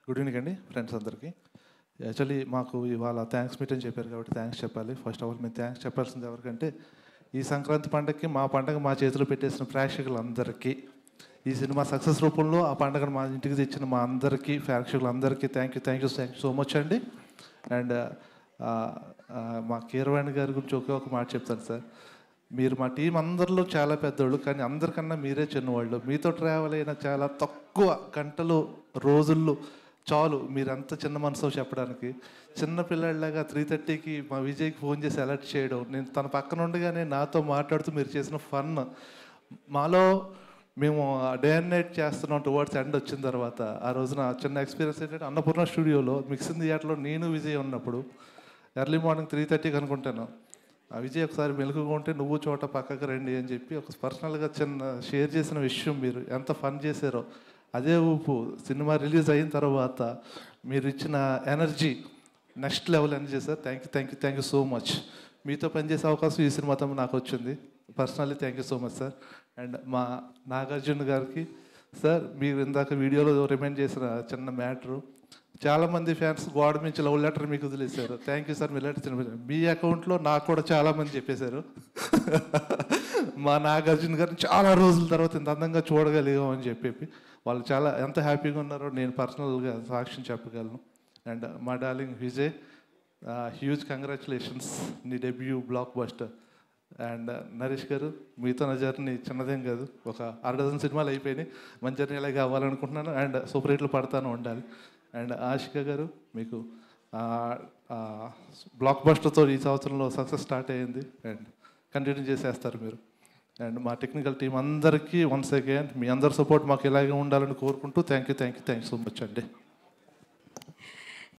good evening అండి friends అందరికీ actually మాకు ఇవాళ థ్యాంక్స్ మీట్ అని చెప్పారు కాబట్టి థ్యాంక్స్ చెప్పాలి ఫస్ట్ ఆఫ్ ఆల్ మేము థ్యాంక్స్ చెప్పాల్సింది ఎవరికంటే ఈ సంక్రాంతి పండగకి మా పండగ మా చేతిలో పెట్టేసిన ప్రేక్షకులందరికీ ఈ సినిమా సక్సెస్ రూపంలో ఆ పండగను మా ఇంటికి తెచ్చిన మా అందరికీ ప్రేక్షకులందరికీ thank you thank you thank you so much అండి అండ్ మా కీరవాణి గారి గురించి ఒకే ఒక మాట చెప్తాను సార్ మీరు మా టీం అందరిలో చాలా పెద్దోళ్ళు కానీ అందరికన్నా మీరే చిన్నవాళ్ళు మీతో ట్రావెల్ అయిన చాలా తక్కువ గంటలు రోజుల్లో చాలు మీరంత చిన్న మనసుతో చెప్పడానికి చిన్న పిల్లడిలాగా త్రీ థర్టీకి మా విజయ్కి ఫోన్ చేసి అలర్ట్ చేయడం నేను తన పక్కన ఉండగానే నాతో మాట్లాడుతూ మీరు చేసిన ఫన్ మాలో మేము డే అండ్ నైట్ చేస్తున్నాం టువర్డ్స్ ఎండ్ వచ్చిన తర్వాత ఆ రోజున చిన్న ఎక్స్పీరియన్స్ ఏంటంటే అన్నపూర్ణ స్టూడియోలో మిక్సింగ్ థియేటర్లో నేను విజయ్ ఉన్నప్పుడు ఎర్లీ మార్నింగ్ త్రీ థర్టీకి అనుకుంటాను ఆ విజయ్ ఒకసారి మెలుగుగా ఉంటే నువ్వు చోట పక్కకు రండి అని చెప్పి ఒక పర్సనల్గా చిన్న షేర్ చేసిన విషయం మీరు ఎంత ఫన్ చేశారో అదే ఊపు సినిమా రిలీజ్ అయిన తర్వాత మీరు ఇచ్చిన ఎనర్జీ నెక్స్ట్ లెవెల్ అని చేశారు thank you thank you thank you so much మీతో పనిచేసే అవకాశం ఈ సినిమాతో నాకు వచ్చింది personally thank you so much sir and మా నాగార్జున గారికి సార్ మీరు ఇందాక వీడియోలో రిమైండ్ చేసిన చిన్న మ్యాటరు చాలా మంది ఫ్యాన్స్ గోడ నుంచి లవ్ లెటర్ మీకు వదిలేశారు థ్యాంక్ యూ సార్ మీ లెటర్ చిన్న మీ అకౌంట్లో నాకు కూడా చాలా మంది చెప్పేశారు మా నాగార్జున గారిని చాలా రోజుల తర్వాత ఇంత అందంగా చూడగలిగాం అని చెప్పి వాళ్ళు చాలా ఎంత హ్యాపీగా ఉన్నారో నేను పర్సనల్గా సాక్ష్యం చెప్పగలను అండ్ మా డార్లింగ్ విజయ్ హ్యూజ్ కంగ్రాచులేషన్స్ నీ debut blockbuster and Naresh గారు మీతో నా జర్నీ చిన్నదేం కాదు ఒక అర డజన్ సినిమాలు అయిపోయినాయి మంచి జర్నీ ఇలాగే అవ్వాలనుకుంటున్నాను అండ్ సూపర్ హిట్లు పడతాను ఉండాలి అండ్ ఆషిక గారు మీకు బ్లాక్ బస్టర్తో ఈ సంవత్సరంలో సక్సెస్ స్టార్ట్ అయ్యింది అండ్ కంటిన్యూ చేసేస్తారు మీరు అండ్ మా టెక్నికల్ టీం అందరికీ వన్స్ అగైన్ మీ అందరి సపోర్ట్ మాకు ఇలాగే ఉండాలని కోరుకుంటూ thank you thank you thank you so much అండి